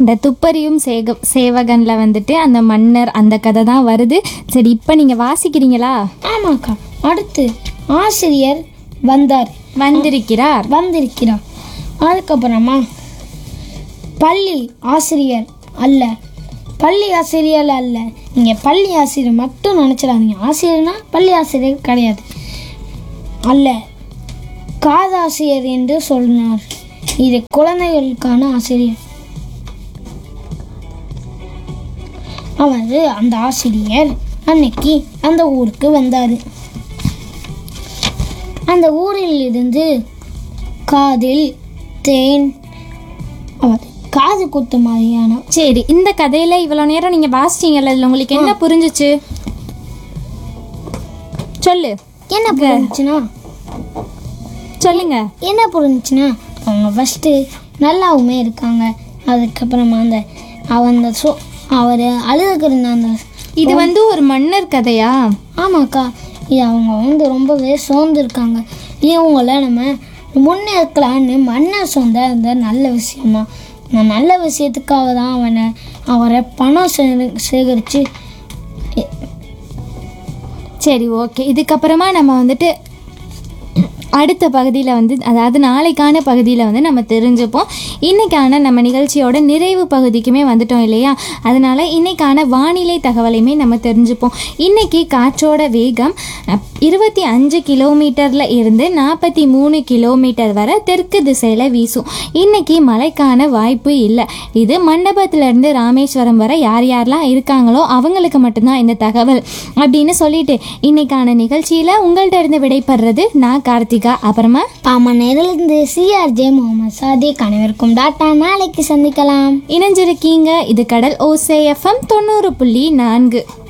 இந்த துப்பறியும் சேக சேவகன்ல வந்துட்டு அந்த மன்னர் அந்த கதை தான் வருது சரி இப்போ நீங்கள் வாசிக்கிறீங்களா ஆமாக்கா அடுத்து ஆசிரியர் வந்தார் வந்திருக்கிறார் வந்திருக்கிறார் அதுக்கப்புறமா பள்ளி ஆசிரியர் அல்ல பள்ளி ஆசிரியர் அல்ல நீங்கள் பள்ளி ஆசிரியர் மட்டும் நினச்சிடாதீங்க ஆசிரியர்னா பள்ளி ஆசிரியர் கிடையாது அல்ல காதாசிரியர் என்று சொன்னார் இது குழந்தைகளுக்கான ஆசிரியர் அவர் அந்த ஆசிரியர் அன்னைக்கு அந்த ஊருக்கு வந்தார் அந்த ஊரில் இருந்து காதில் தேன் அவர் காது குத்து மாதிரியான சரி இந்த கதையில இவ்வளோ நேரம் நீங்கள் வாசிச்சீங்கல்ல இதில் உங்களுக்கு என்ன புரிஞ்சுச்சு சொல்லு என்ன புரிஞ்சுச்சுன்னா சொல்லுங்க என்ன புரிஞ்சுச்சுன்னா அவங்க ஃபஸ்ட்டு நல்லாவுமே இருக்காங்க அதுக்கப்புறமா அந்த அவன் அந்த சோ அவர் அழுதுகிருந்த அந்த இது வந்து ஒரு மன்னர் கதையா ஆமாக்கா இது அவங்க வந்து ரொம்பவே சோர்ந்துருக்காங்க இவங்கள நம்ம முன்னேற்கலான்னு மன்னர் சொந்த அந்த நல்ல விஷயமா அந்த நல்ல விஷயத்துக்காக தான் அவனை அவரை பணம் சே சேகரித்து சரி ஓகே இதுக்கப்புறமா நம்ம வந்துட்டு அடுத்த பகுதியில் வந்து அதாவது நாளைக்கான பகுதியில் வந்து நம்ம தெரிஞ்சுப்போம் இன்னைக்கான நம்ம நிகழ்ச்சியோட நிறைவு பகுதிக்குமே வந்துட்டோம் இல்லையா அதனால இன்னைக்கான வானிலை தகவலையுமே நம்ம தெரிஞ்சுப்போம் இன்னைக்கு காற்றோட வேகம் இருபத்தி அஞ்சு கிலோமீட்டரில் இருந்து நாற்பத்தி மூணு கிலோமீட்டர் வரை தெற்கு திசையில் வீசும் இன்னைக்கு மழைக்கான வாய்ப்பு இல்லை இது மண்டபத்திலேருந்து ராமேஸ்வரம் வரை யார் யாரெல்லாம் இருக்காங்களோ அவங்களுக்கு மட்டும்தான் இந்த தகவல் அப்படின்னு சொல்லிட்டு இன்னைக்கான நிகழ்ச்சியில் உங்கள்கிட்ட இருந்து விடைபெறுறது நான் கார்த்திகா அப்புறமா ஆமாம் நேரிலிருந்து சிஆர்ஜே முகமது சாதிக் அனைவருக்கும் டாட்டா நாளைக்கு சந்திக்கலாம் இணைஞ்சிருக்கீங்க இது கடல் ஓசே எஃப்எம் தொண்ணூறு புள்ளி நான்கு